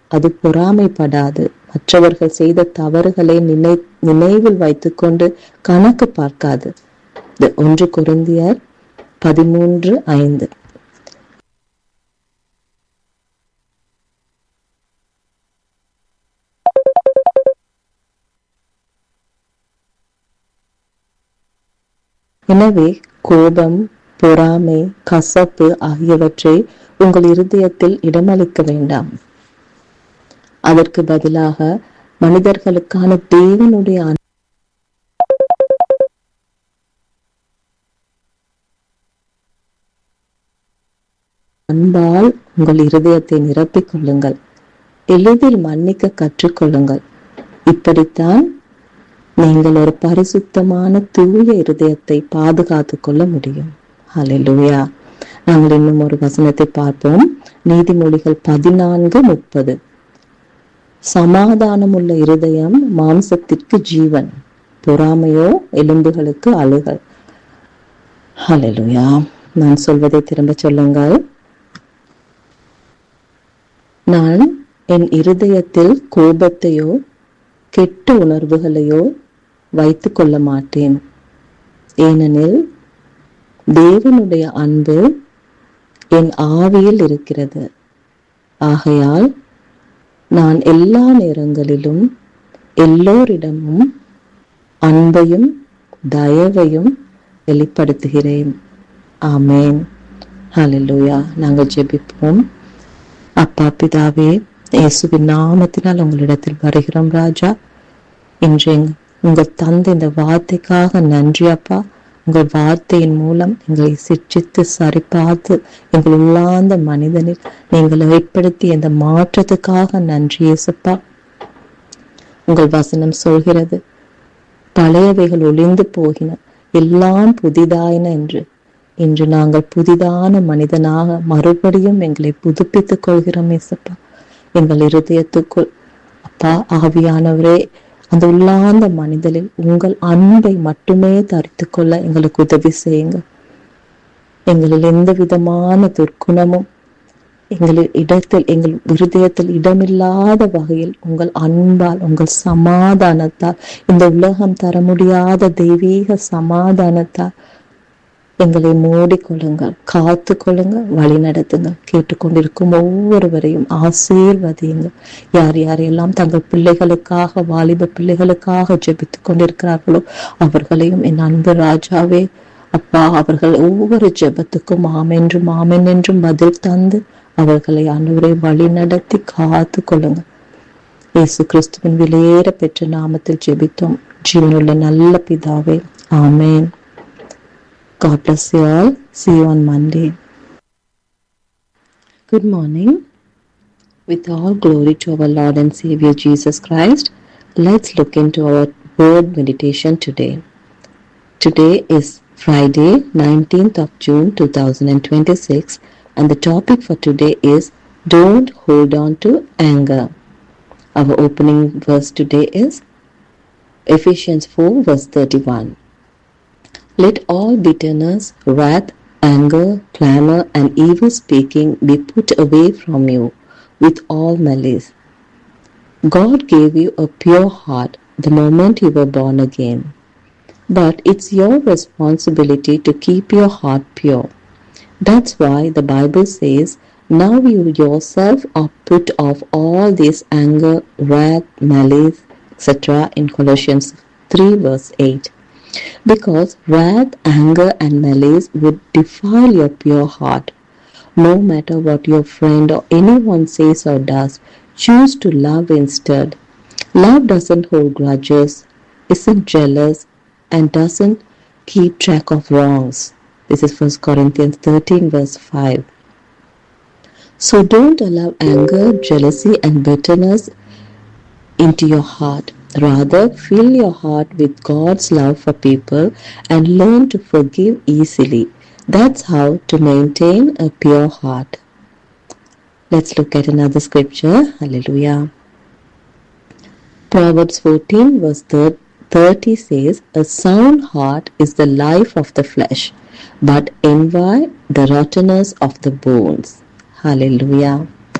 அது பொறாமைப்படாது மற்றவர்கள் செய்த தவறுகளை நினை நினைவில் வைத்துக்கொண்டு கணக்கு பார்க்காது இது ஒன்று குருந்தியர் பதிமூன்று ஐந்து எனவே கோபம் பொறாமை கசப்பு ஆகியவற்றை உங்கள் இருதயத்தில் இடமளிக்க வேண்டாம் அதற்கு பதிலாக மனிதர்களுக்கான தேவனுடைய அன்பு அன்பால் உங்கள் இருதயத்தை நிரப்பிக் கொள்ளுங்கள் எளிதில் மன்னிக்க கற்றுக்கொள்ளுங்கள் இப்படித்தான் நீங்கள் ஒரு பரிசுத்தமான தூய இருதயத்தை பாதுகாத்துக் கொள்ள முடியும் ஹalleluya நாங்கள் இன்னும் ஒரு வசனத்தை பார்ப்போம் நீதிமொழிகள் பதினான்கு முப்பது சமாதானம் உள்ள இருதயம் மாம்சத்திற்கு ஜீவன் பொறாமையோ எலும்புகளுக்கு அழுகல் ஹalleluya நான் சொல்வதை திரும்ப சொல்லுங்கள் நான் என் இருதயத்தில் கோபத்தையோ கெட்ட உணர்வுகளையோ வைத்துக் கொள்ள மாட்டேன் ஏனெனில் தேவனுடைய அன்பு என் ஆவியில் இருக்கிறது ஆகையால் நான் எல்லா நேரங்களிலும் எல்லோரிடமும் அன்பையும் தயவையும் வெளிப்படுத்துகிறேன் ஆமேன் ஹalleluya நாங்கள் ஜெபிப்போம் அப்பா பிதாவே இயேசுவின் நாமத்தினால் உங்களிடத்தில் வருகிறோம் ராஜா இன்று எங்க- உங்க தந்த இந்த வார்த்தைக்காக நன்றி அப்பா உங்கள் வார்த்தையின் மூலம் எங்களை சிற்றித்து சரிபார்த்து எங்கள் உள்ளார்ந்த மனிதனில் நீங்கள் ஏற்படுத்திய இந்த மாற்றத்துக்காக நன்றி இயேசுப்பா உங்கள் வசனம் சொல்கிறது பழையவைகள் ஒளிந்து போகின எல்லாம் புதிதாயின என்று இன்று நாங்கள் புதிதான மனிதனாக மறுபடியும் எங்களை புதுப்பித்துக் கொள்கிறோம் ஏசப்பா எங்கள் இருதயத்துக்குள் அப்பா ஆவியானவரே அந்த உள்ளார்ந்த மனிதனில் உங்கள் அன்பை மட்டுமே தரித்துக் கொள்ள எங்களுக்கு உதவி செய்யுங்க எங்களில் எந்த விதமான துர்க்குணமும் எங்களின் இடத்தில் எங்கள் இருதயத்தில் இடமில்லாத வகையில் உங்கள் அன்பால் உங்கள் சமாதானத்தால் இந்த உலகம் தர முடியாத தெய்வீக சமாதானத்தால் எங்களை மூடிக்கொள்ளுங்கள் காத்து கொள்ளுங்க வழி நடத்துங்க கேட்டுக்கொண்டிருக்கும் ஒவ்வொருவரையும் ஆசீர்வதியுங்க யார் யாரெல்லாம் தங்கள் பிள்ளைகளுக்காக வாலிப பிள்ளைகளுக்காக ஜெபித்துக் கொண்டிருக்கிறார்களோ அவர்களையும் என் அன்பு ராஜாவே அப்பா அவர்கள் ஒவ்வொரு ஜெபத்துக்கும் ஆமென்றும் ஆமென் என்றும் பதில் தந்து அவர்களை ஆண்டவரை வழி நடத்தி காத்து கொள்ளுங்க இயேசு கிறிஸ்துவின் விலையேற பெற்ற நாமத்தில் ஜெபித்தோம் ஜீவனுள்ள நல்ல பிதாவே ஆமென் God bless you all. See you on Monday. Good morning. With all glory to our Lord and Savior Jesus Christ, let's look into our word meditation today. Today is Friday, 19th of June 2026, and the topic for today is Don't Hold On to Anger. Our opening verse today is Ephesians 4, verse 31. Let all bitterness, wrath, anger, clamor, and evil speaking be put away from you with all malice. God gave you a pure heart the moment you were born again. But it's your responsibility to keep your heart pure. That's why the Bible says, Now you yourself are put off all this anger, wrath, malice, etc. in Colossians 3, verse 8 because wrath, anger, and malice would defile your pure heart. No matter what your friend or anyone says or does, choose to love instead. Love doesn't hold grudges, isn't jealous, and doesn't keep track of wrongs. This is 1 Corinthians 13, verse 5. So don't allow anger, jealousy, and bitterness into your heart. Rather, fill your heart with God's love for people and learn to forgive easily. That's how to maintain a pure heart. Let's look at another scripture. Hallelujah. Proverbs 14, verse 30 says, A sound heart is the life of the flesh, but envy the rottenness of the bones. Hallelujah.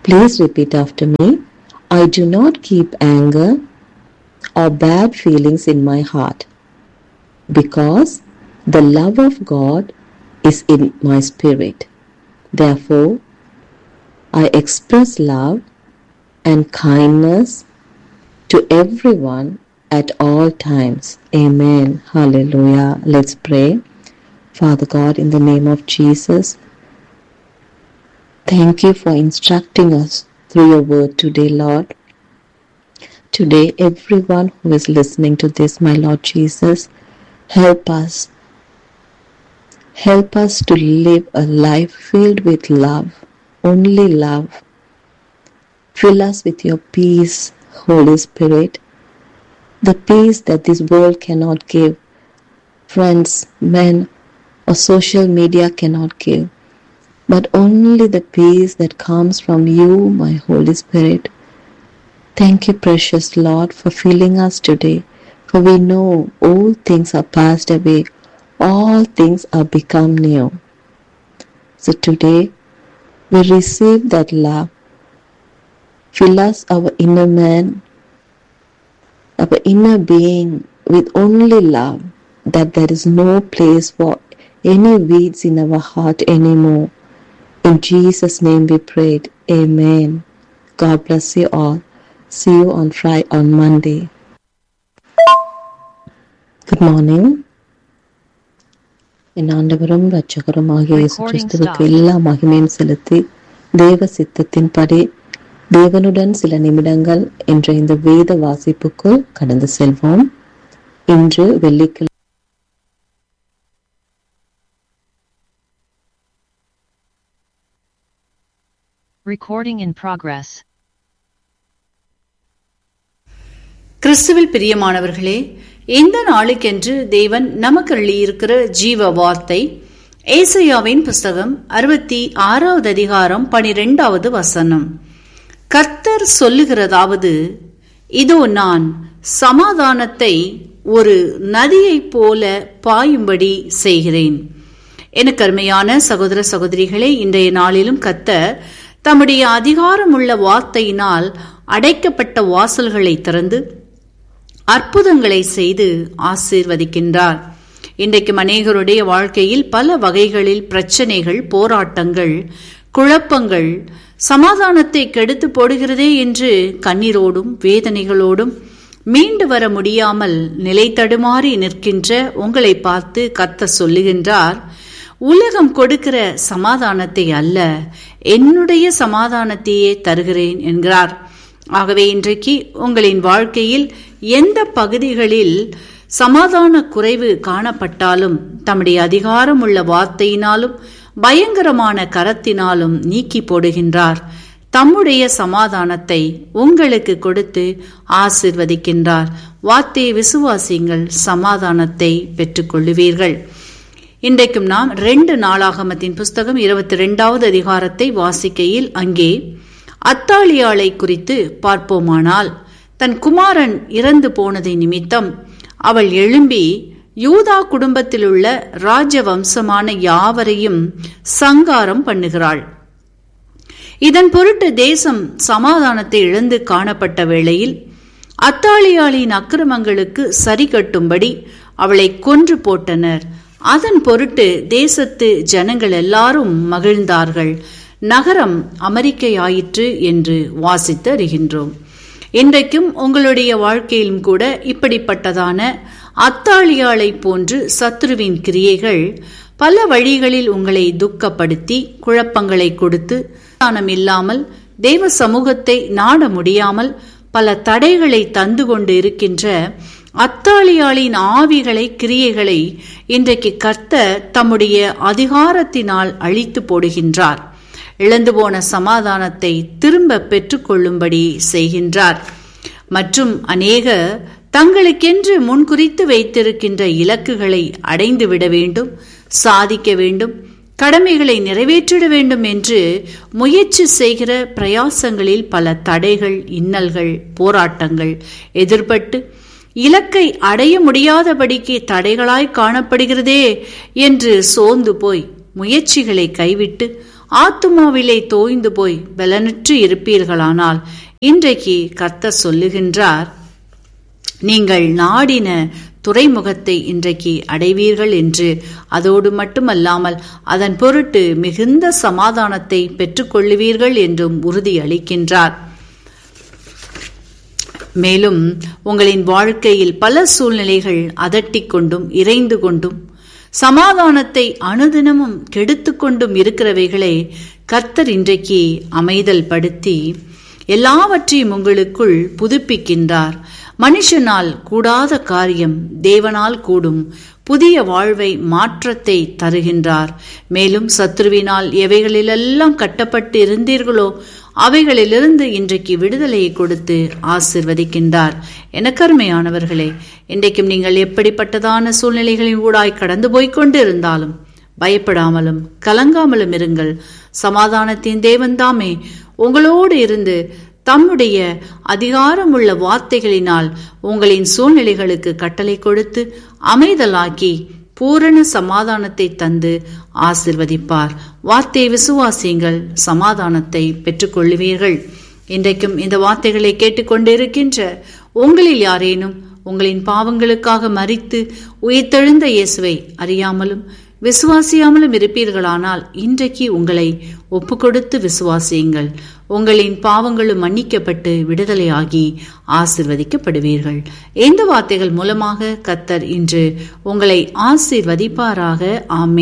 Please repeat after me. I do not keep anger or bad feelings in my heart because the love of God is in my spirit. Therefore, I express love and kindness to everyone at all times. Amen. Hallelujah. Let's pray. Father God, in the name of Jesus, thank you for instructing us through your word today, Lord. Today, everyone who is listening to this, my Lord Jesus, help us. Help us to live a life filled with love, only love. Fill us with your peace, Holy Spirit, the peace that this world cannot give, friends, men, or social media cannot give, but only the peace that comes from you, my Holy Spirit. Thank you, precious Lord, for filling us today, for we know all things are passed away, all things are become new. So today, we receive that love. Fill us, our inner man, our inner being, with only love, that there is no place for any weeds in our heart anymore. In Jesus' name we prayed. Amen. God bless you all. See you on Friday on Monday. Good morning. என் ஆண்டவரும் ரட்சகரும் ஆகிய இயேசு Recording கிறிஸ்துவுக்கு stopped. எல்லா மகிமையும் செலுத்தி தேவ சித்தத்தின்படி தேவனுடன் சில நிமிடங்கள் என்ற இந்த வேத வாசிப்புக்குள் கடந்து செல்வோம் இன்று வெள்ளிக்கிழமை Recording in progress. கிறிஸ்துவில் பிரியமானவர்களே இந்த நாளுக்கென்று தேவன் நமக்கு அள்ளியிருக்கிற ஜீவ வார்த்தை ஏசையாவின் புஸ்தகம் அறுபத்தி ஆறாவது அதிகாரம் பனிரெண்டாவது வசனம் கர்த்தர் சொல்லுகிறதாவது இதோ நான் சமாதானத்தை ஒரு நதியைப் போல பாயும்படி செய்கிறேன் எனக்கு அருமையான சகோதர சகோதரிகளே இன்றைய நாளிலும் கர்த்தர் தம்முடைய அதிகாரமுள்ள வார்த்தையினால் அடைக்கப்பட்ட வாசல்களை திறந்து அற்புதங்களை செய்து ஆசீர்வதிக்கின்றார் இன்றைக்கும் அநேகருடைய வாழ்க்கையில் பல வகைகளில் பிரச்சனைகள் போராட்டங்கள் குழப்பங்கள் சமாதானத்தை கெடுத்து போடுகிறதே என்று கண்ணீரோடும் வேதனைகளோடும் மீண்டு வர முடியாமல் நிலை தடுமாறி நிற்கின்ற உங்களை பார்த்து கத்த சொல்லுகின்றார் உலகம் கொடுக்கிற சமாதானத்தை அல்ல என்னுடைய சமாதானத்தையே தருகிறேன் என்கிறார் ஆகவே இன்றைக்கு உங்களின் வாழ்க்கையில் எந்த பகுதிகளில் சமாதான குறைவு காணப்பட்டாலும் தம்முடைய அதிகாரம் உள்ள வார்த்தையினாலும் பயங்கரமான கரத்தினாலும் நீக்கி போடுகின்றார் தம்முடைய சமாதானத்தை உங்களுக்கு கொடுத்து ஆசிர்வதிக்கின்றார் வார்த்தையை விசுவாசியுங்கள் சமாதானத்தை பெற்றுக்கொள்ளுவீர்கள் இன்றைக்கும் நாம் ரெண்டு நாளாகமத்தின் புஸ்தகம் இருபத்தி ரெண்டாவது அதிகாரத்தை வாசிக்கையில் அங்கே அத்தாளியாளை குறித்து பார்ப்போமானால் தன் குமாரன் இறந்து போனதை நிமித்தம் அவள் எழும்பி யூதா குடும்பத்திலுள்ள ராஜவம்சமான யாவரையும் சங்காரம் பண்ணுகிறாள் இதன் பொருட்டு தேசம் சமாதானத்தை இழந்து காணப்பட்ட வேளையில் அத்தாளியாளின் அக்கிரமங்களுக்கு சரி கட்டும்படி அவளை கொன்று போட்டனர் அதன் பொருட்டு தேசத்து ஜனங்கள் எல்லாரும் மகிழ்ந்தார்கள் நகரம் அமெரிக்கையாயிற்று என்று வாசித்து அறிகின்றோம் இன்றைக்கும் உங்களுடைய வாழ்க்கையிலும் கூட இப்படிப்பட்டதான அத்தாளியாளை போன்று சத்ருவின் கிரியைகள் பல வழிகளில் உங்களை துக்கப்படுத்தி குழப்பங்களை கொடுத்து சமாதானம் இல்லாமல் தேவ சமூகத்தை நாட முடியாமல் பல தடைகளை தந்து கொண்டு இருக்கின்ற அத்தாளியாளின் ஆவிகளை கிரியைகளை இன்றைக்கு கர்த்த தம்முடைய அதிகாரத்தினால் அழித்து போடுகின்றார் இழந்து போன சமாதானத்தை திரும்ப பெற்றுக்கொள்ளும்படி செய்கின்றார் மற்றும் அநேக தங்களுக்கென்று முன்குறித்து வைத்திருக்கின்ற இலக்குகளை அடைந்து விட வேண்டும் சாதிக்க வேண்டும் கடமைகளை நிறைவேற்றிட வேண்டும் என்று முயற்சி செய்கிற பிரயாசங்களில் பல தடைகள் இன்னல்கள் போராட்டங்கள் எதிர்பட்டு இலக்கை அடைய முடியாதபடிக்கு தடைகளாய் காணப்படுகிறதே என்று சோர்ந்து போய் முயற்சிகளை கைவிட்டு ஆத்துமாவிலே தோய்ந்து போய் பலனற்று இருப்பீர்களானால் இன்றைக்கு கர்த்தர் சொல்லுகின்றார் நீங்கள் நாடின துறைமுகத்தை இன்றைக்கு அடைவீர்கள் என்று அதோடு மட்டுமல்லாமல் அதன் பொருட்டு மிகுந்த சமாதானத்தை பெற்றுக்கொள்ளுவீர்கள் என்றும் உறுதி அளிக்கின்றார் மேலும் உங்களின் வாழ்க்கையில் பல சூழ்நிலைகள் அதட்டிக் கொண்டும் இறைந்து கொண்டும் சமாதானத்தை அனுதினமும் கெடுத்து கொண்டும் இருக்கிறவைகளை கர்த்தர் இன்றைக்கு அமைதல் படுத்தி எல்லாவற்றையும் உங்களுக்குள் புதுப்பிக்கின்றார் மனுஷனால் கூடாத காரியம் தேவனால் கூடும் புதிய வாழ்வை மாற்றத்தை தருகின்றார் மேலும் சத்ருவினால் எவைகளிலெல்லாம் கட்டப்பட்டு இருந்தீர்களோ அவைகளிலிருந்து இன்றைக்கு விடுதலையை கொடுத்து ஆசிர்வதிக்கின்றார் எனக்கருமையானவர்களே இன்றைக்கும் நீங்கள் எப்படிப்பட்டதான சூழ்நிலைகளின் ஊடாய் கடந்து போய்கொண்டு இருந்தாலும் பயப்படாமலும் கலங்காமலும் இருங்கள் சமாதானத்தின் தேவன்தாமே உங்களோடு இருந்து தம்முடைய அதிகாரமுள்ள வார்த்தைகளினால் உங்களின் சூழ்நிலைகளுக்கு கட்டளை கொடுத்து அமைதலாக்கி பூரண சமாதானத்தை தந்து ஆசிர்வதிப்பார் வார்த்தையை விசுவாசியுங்கள் சமாதானத்தை பெற்றுக்கொள்ளுவீர்கள் இன்றைக்கும் இந்த வார்த்தைகளை கேட்டுக்கொண்டிருக்கின்ற உங்களில் யாரேனும் உங்களின் பாவங்களுக்காக மறித்து உயிர்த்தெழுந்த இயேசுவை அறியாமலும் விசுவாசியாமலும் இருப்பீர்களானால் இன்றைக்கு உங்களை ஒப்புக்கொடுத்து விசுவாசியுங்கள் உங்களின் பாவங்களும் மன்னிக்கப்பட்டு விடுதலையாகி ஆசிர்வதிக்கப்படுவீர்கள் இந்த வார்த்தைகள் மூலமாக கத்தர் இன்று உங்களை ஆசிர்வதிப்பாராக ஆமே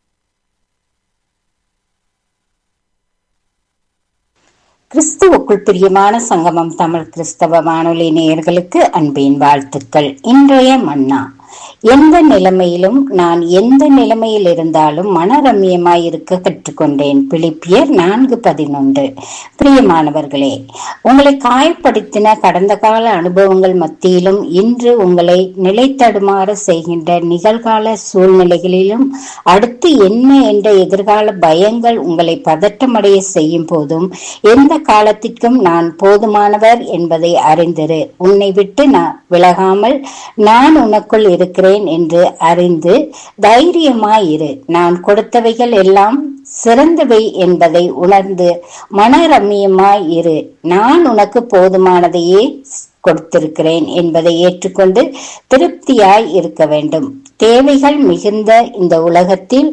கிறிஸ்துவுக்குள் பிரியமான சங்கமம் தமிழ் கிறிஸ்தவ வானொலி நேயர்களுக்கு அன்பின் வாழ்த்துக்கள் இன்றைய மன்னா எந்த நிலைமையிலும் நான் எந்த நிலைமையில் இருந்தாலும் மனரம்யமாய் இருக்க கற்றுக்கொண்டேன் பிலிப்பியர் நான்கு பதினொன்று பிரியமானவர்களே உங்களை காயப்படுத்தின கடந்த கால அனுபவங்கள் மத்தியிலும் இன்று உங்களை நிலைத்தடுமாற செய்கின்ற நிகழ்கால சூழ்நிலைகளிலும் அடுத்து என்ன என்ற எதிர்கால பயங்கள் உங்களை பதட்டமடைய செய்யும் போதும் எந்த காலத்திற்கும் நான் போதுமானவர் என்பதை அறிந்திரு உன்னை விட்டு நான் விலகாமல் நான் உனக்குள் இருக்கிறேன் என்று அறிந்து தைரியமாயிரு நான் கொடுத்தவைகள் எல்லாம் சிறந்தவை என்பதை உணர்ந்து மனரம்யமாய் இரு நான் உனக்கு போதுமானதையே கொடுத்திருக்கிறேன் என்பதை ஏற்றுக்கொண்டு திருப்தியாய் இருக்க வேண்டும் தேவைகள் மிகுந்த இந்த உலகத்தில்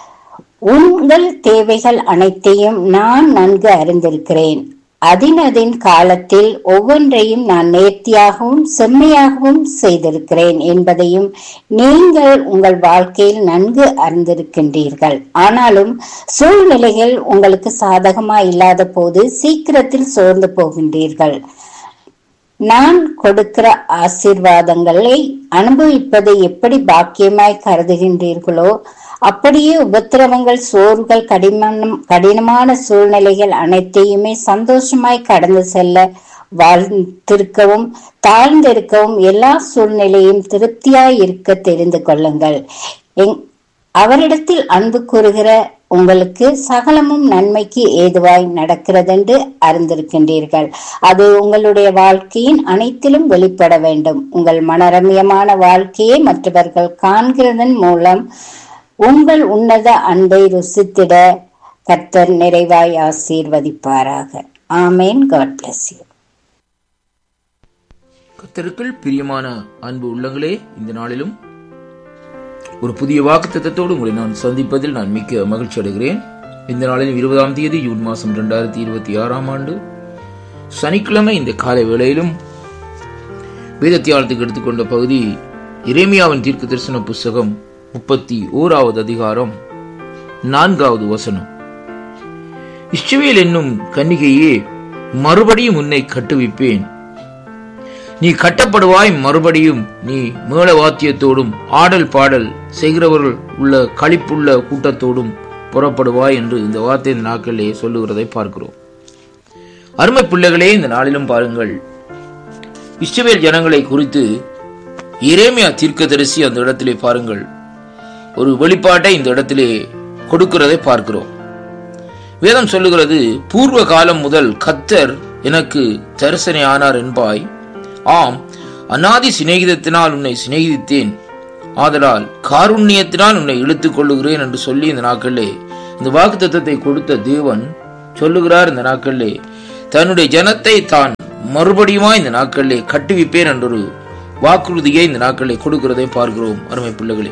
உங்கள் தேவைகள் அனைத்தையும் நான் நன்கு அறிந்திருக்கிறேன் அதினதின் காலத்தில் ஒவ்வொன்றையும் நான் நேர்த்தியாகவும் செம்மையாகவும் செய்திருக்கிறேன் என்பதையும் நீங்கள் உங்கள் வாழ்க்கையில் நன்கு அறிந்திருக்கின்றீர்கள் ஆனாலும் சூழ்நிலைகள் உங்களுக்கு சாதகமா இல்லாத போது சீக்கிரத்தில் சோர்ந்து போகின்றீர்கள் நான் கொடுக்கிற ஆசீர்வாதங்களை அனுபவிப்பதை எப்படி பாக்கியமாய் கருதுகின்றீர்களோ அப்படியே உபத்திரவங்கள் சோர்வுகள் கடினம் கடினமான சூழ்நிலைகள் அனைத்தையுமே சந்தோஷமாய் கடந்து செல்ல வாழ்ந்திருக்கவும் தாழ்ந்திருக்கவும் எல்லா சூழ்நிலையும் திருப்தியாய் இருக்க தெரிந்து கொள்ளுங்கள் அவரிடத்தில் அன்பு கூறுகிற உங்களுக்கு சகலமும் நன்மைக்கு ஏதுவாய் நடக்கிறதென்று அறிந்திருக்கின்றீர்கள் அது உங்களுடைய வாழ்க்கையின் அனைத்திலும் வெளிப்பட வேண்டும் உங்கள் மனரம்யமான வாழ்க்கையை மற்றவர்கள் காண்கிறதன் மூலம் உங்கள் உன்னத அன்பை ருசித்திட கர்த்தர் நிறைவாய் ஆசீர்வதிப்பாராக ஆமேன் காட் பிளஸ் யூ கத்தருக்குள் பிரியமான அன்பு உள்ளங்களே இந்த நாளிலும் ஒரு புதிய வாக்கு திட்டத்தோடு உங்களை நான் சந்திப்பதில் நான் மிக்க மகிழ்ச்சி அடைகிறேன் இந்த நாளிலும் இருபதாம் தேதி ஜூன் மாதம் இரண்டாயிரத்தி இருபத்தி ஆறாம் ஆண்டு சனிக்கிழமை இந்த காலை வேளையிலும் வேதத்தியாலத்துக்கு எடுத்துக்கொண்ட பகுதி இரேமியாவின் தீர்க்க தரிசன புஸ்தகம் முப்பத்தி ஓராவது அதிகாரம் நான்காவது வசனம் இஷ்டவேல் என்னும் கன்னிகையே மறுபடியும் உன்னை கட்டுவிப்பேன் நீ கட்டப்படுவாய் மறுபடியும் நீ மேள வாத்தியத்தோடும் ஆடல் பாடல் செய்கிறவர்கள் உள்ள களிப்புள்ள கூட்டத்தோடும் புறப்படுவாய் என்று இந்த வார்த்தையின் நாட்களிலே சொல்லுகிறதை பார்க்கிறோம் அருமை பிள்ளைகளே இந்த நாளிலும் பாருங்கள் இஷ்டவேல் ஜனங்களை குறித்து இரேமியா தீர்க்கதரிசி அந்த இடத்திலே பாருங்கள் ஒரு வெளிப்பாட்டை இந்த இடத்திலே கொடுக்கிறதை பார்க்கிறோம் வேதம் சொல்லுகிறது பூர்வ காலம் முதல் கத்தர் எனக்கு தரிசனை ஆனார் என்பாய் ஆம் அநாதி சிநேகிதத்தினால் உன்னை சிநேகித்தேன் ஆதலால் காருண்யத்தினால் உன்னை இழுத்துக் கொள்ளுகிறேன் என்று சொல்லி இந்த நாட்களிலே இந்த வாக்கு தத்துவத்தை கொடுத்த தேவன் சொல்லுகிறார் இந்த நாட்களிலே தன்னுடைய ஜனத்தை தான் மறுபடியுமா இந்த நாட்களிலே கட்டுவிப்பேன் என்றொரு வாக்குறுதியை இந்த நாட்களிலே கொடுக்கிறதை பார்க்கிறோம் அருமை பிள்ளைகளே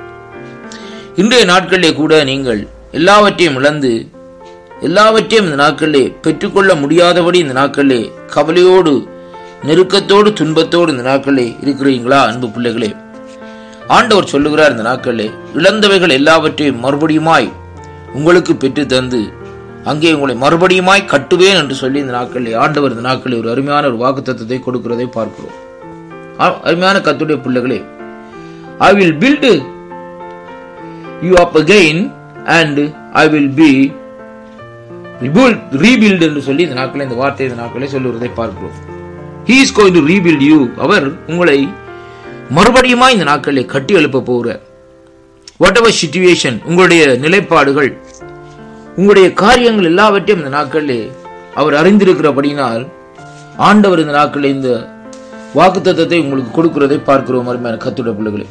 இன்றைய நாட்களிலே கூட நீங்கள் எல்லாவற்றையும் இழந்து எல்லாவற்றையும் இந்த நாட்களிலே பெற்றுக்கொள்ள முடியாதபடி இந்த நாட்களிலே கவலையோடு நெருக்கத்தோடு துன்பத்தோடு இந்த நாட்களிலே இருக்கிறீங்களா அன்பு பிள்ளைகளே ஆண்டவர் சொல்லுகிறார் இந்த நாட்களிலே இழந்தவைகள் எல்லாவற்றையும் மறுபடியுமாய் உங்களுக்கு பெற்று தந்து அங்கே உங்களை மறுபடியுமாய் கட்டுவேன் என்று சொல்லி இந்த நாட்களிலே ஆண்டவர் இந்த நாட்களில் ஒரு அருமையான ஒரு வாக்குத்தத்தத்தை கொடுக்கிறதை பார்க்கிறோம் ஆ- அருமையான கத்துடைய பிள்ளைகளே I will build you up again and I will be rebuild rebuild என்று சொல்லி இந்த நாட்களில் இந்த வார்த்தை இந்த நாட்களை சொல்லுவதை பார்க்கிறோம் he is going to rebuild you அவர் உங்களை மறுபடியுமா இந்த நாட்களில் கட்டி எழுப்ப போகிறார் வாட் எவர் சிச்சுவேஷன் உங்களுடைய நிலைப்பாடுகள் உங்களுடைய காரியங்கள் எல்லாவற்றையும் இந்த நாட்களிலே அவர் அறிந்திருக்கிறபடியினால் ஆண்டவர் இந்த நாட்களில் இந்த வாக்குத்தத்தத்தை உங்களுக்கு கொடுக்கிறதை பார்க்கிறோம் அருமையான கத்துடைய பிள்ளைகளே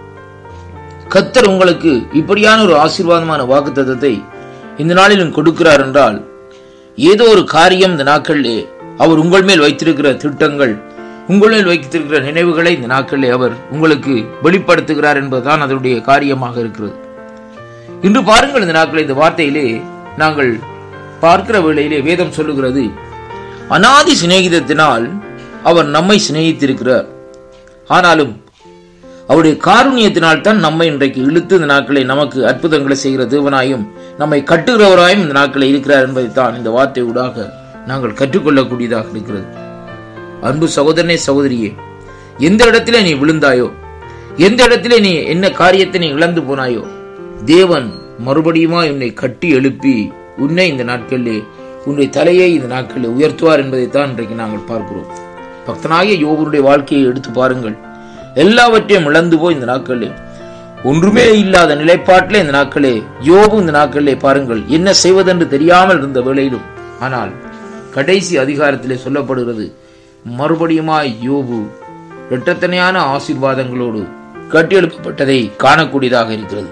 கத்தர் உங்களுக்கு இப்படியான ஒரு ஆசீர்வாதமான வாக்குத்தத்தத்தை இந்த நாளிலும் கொடுக்கிறார் என்றால் ஏதோ ஒரு காரியம் இந்த நாட்களிலே அவர் உங்கள் மேல் வைத்திருக்கிற திட்டங்கள் உங்கள் மேல் வைத்திருக்கிற நினைவுகளை இந்த நாட்களிலே அவர் உங்களுக்கு வெளிப்படுத்துகிறார் என்பதுதான் அதனுடைய காரியமாக இருக்கிறது இன்று பாருங்கள் இந்த நாட்களில் இந்த வார்த்தையிலே நாங்கள் பார்க்கிற வேளையிலே வேதம் சொல்லுகிறது அனாதி சிநேகிதத்தினால் அவர் நம்மை சிநேகித்திருக்கிறார் ஆனாலும் அவருடைய காருண்யத்தினால் தான் நம்மை இன்றைக்கு இழுத்து இந்த நாட்களை நமக்கு அற்புதங்களை செய்கிற தேவனாயும் நம்மை கட்டுகிறவராயும் இந்த நாட்களை இருக்கிறார் என்பதைத்தான் இந்த வார்த்தை ஊடாக நாங்கள் கற்றுக்கொள்ளக்கூடியதாக இருக்கிறது அன்பு சகோதரனே சகோதரியே எந்த இடத்திலே நீ விழுந்தாயோ எந்த இடத்திலே நீ என்ன காரியத்தை நீ இழந்து போனாயோ தேவன் மறுபடியுமா உன்னை கட்டி எழுப்பி உன்னை இந்த நாட்களிலே உன்னுடைய தலையை இந்த நாட்களில் உயர்த்துவார் என்பதைத்தான் இன்றைக்கு நாங்கள் பார்க்கிறோம் பக்தனாகிய யோகனுடைய வாழ்க்கையை எடுத்து பாருங்கள் எல்லாவற்றையும் இழந்து போய் இந்த நாட்களில் ஒன்றுமே இல்லாத நிலைப்பாட்டிலே இந்த நாட்களே யோபு இந்த நாட்களிலே பாருங்கள் என்ன செய்வதென்று தெரியாமல் இருந்த வேளையிலும் ஆனால் கடைசி அதிகாரத்திலே சொல்லப்படுகிறது மறுபடியுமாய் யோபு இரட்டத்தனையான ஆசீர்வாதங்களோடு கட்டியெழுப்பப்பட்டதை காணக்கூடியதாக இருக்கிறது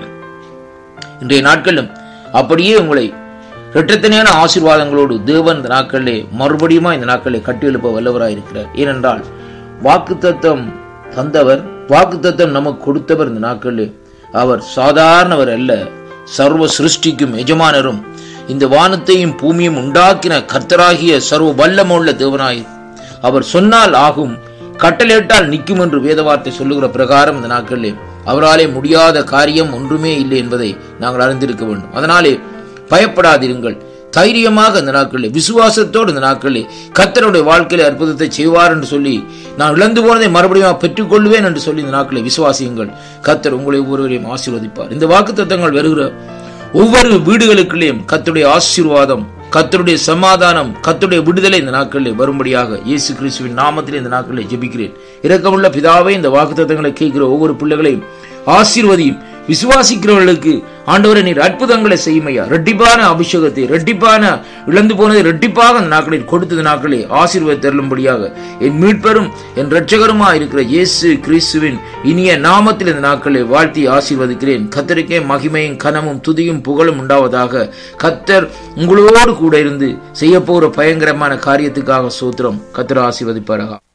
இன்றைய நாட்களிலும் அப்படியே உங்களை இரட்டத்தனையான ஆசீர்வாதங்களோடு தேவன் இந்த நாட்களிலே மறுபடியுமா இந்த நாட்களை கட்டியெழுப்ப வல்லவராயிருக்கிறார் ஏனென்றால் வாக்குத்தத்தம் தந்தவர் வாக்குத்தத்தம் நமக்கு கொடுத்தவர் இந்த நாட்களிலே அவர் சாதாரணவர் அல்ல சர்வ சிருஷ்டிக்கும் எஜமானரும் இந்த வானத்தையும் பூமியும் உண்டாக்கின கர்த்தராகிய சர்வ வல்லமுள்ள தேவனாய் அவர் சொன்னால் ஆகும் கட்டளையிட்டால் நிற்கும் என்று வேதவார்த்தை சொல்லுகிற பிரகாரம் இந்த நாட்களிலே அவராலே முடியாத காரியம் ஒன்றுமே இல்லை என்பதை நாங்கள் அறிந்திருக்க வேண்டும் அதனாலே பயப்படாதிருங்கள் தைரியமாக இந்த நாட்களில் விசுவாசத்தோடு இந்த நாட்களில் கர்த்தருடைய வாழ்க்கையில அற்புதத்தை செய்வார் என்று சொல்லி நான் இழந்து போனதை மறுபடியும் பெற்றுக்கொள்வேன் என்று சொல்லி இந்த நாட்களை விசுவாசியுங்கள் கர்த்தர் உங்களை ஒவ்வொருவரையும் ஆசீர்வதிப்பார் இந்த வாக்கு தத்தங்கள் வருகிற ஒவ்வொரு வீடுகளுக்குள்ளேயும் கர்த்தருடைய ஆசீர்வாதம் கர்த்தருடைய சமாதானம் கர்த்தருடைய விடுதலை இந்த நாட்களில் வரும்படியாக இயேசு கிறிஸ்துவின் நாமத்தில் இந்த நாட்களில் ஜெபிக்கிறேன் இரக்கமுள்ள பிதாவே இந்த வாக்குத்தத்தங்களை கேட்கிற ஒவ்வொரு பிள்ளைகளையும் ஆசீர்வதியும் விசுவாசிக்கிறவர்களுக்கு ஆண்டவரை நீர் அற்புதங்களை செய்யுமையா ரெட்டிப்பான அபிஷேகத்தை ரெட்டிப்பான இழந்து போனதை ரெட்டிப்பாக அந்த நாட்களில் கொடுத்தது நாட்களே ஆசீர்வாத தருளும்படியாக என் மீட்பரும் என் இரட்சகருமா இருக்கிற இயேசு கிறிஸ்துவின் இனிய நாமத்தில் இந்த நாட்களை வாழ்த்தி ஆசீர்வதிக்கிறேன் கத்தருக்கே மகிமையும் கனமும் துதியும் புகழும் உண்டாவதாக கத்தர் உங்களோடு கூட இருந்து செய்ய போகிற பயங்கரமான காரியத்துக்காக சூத்திரம் கத்தர் ஆசீர்வதிப்பாராக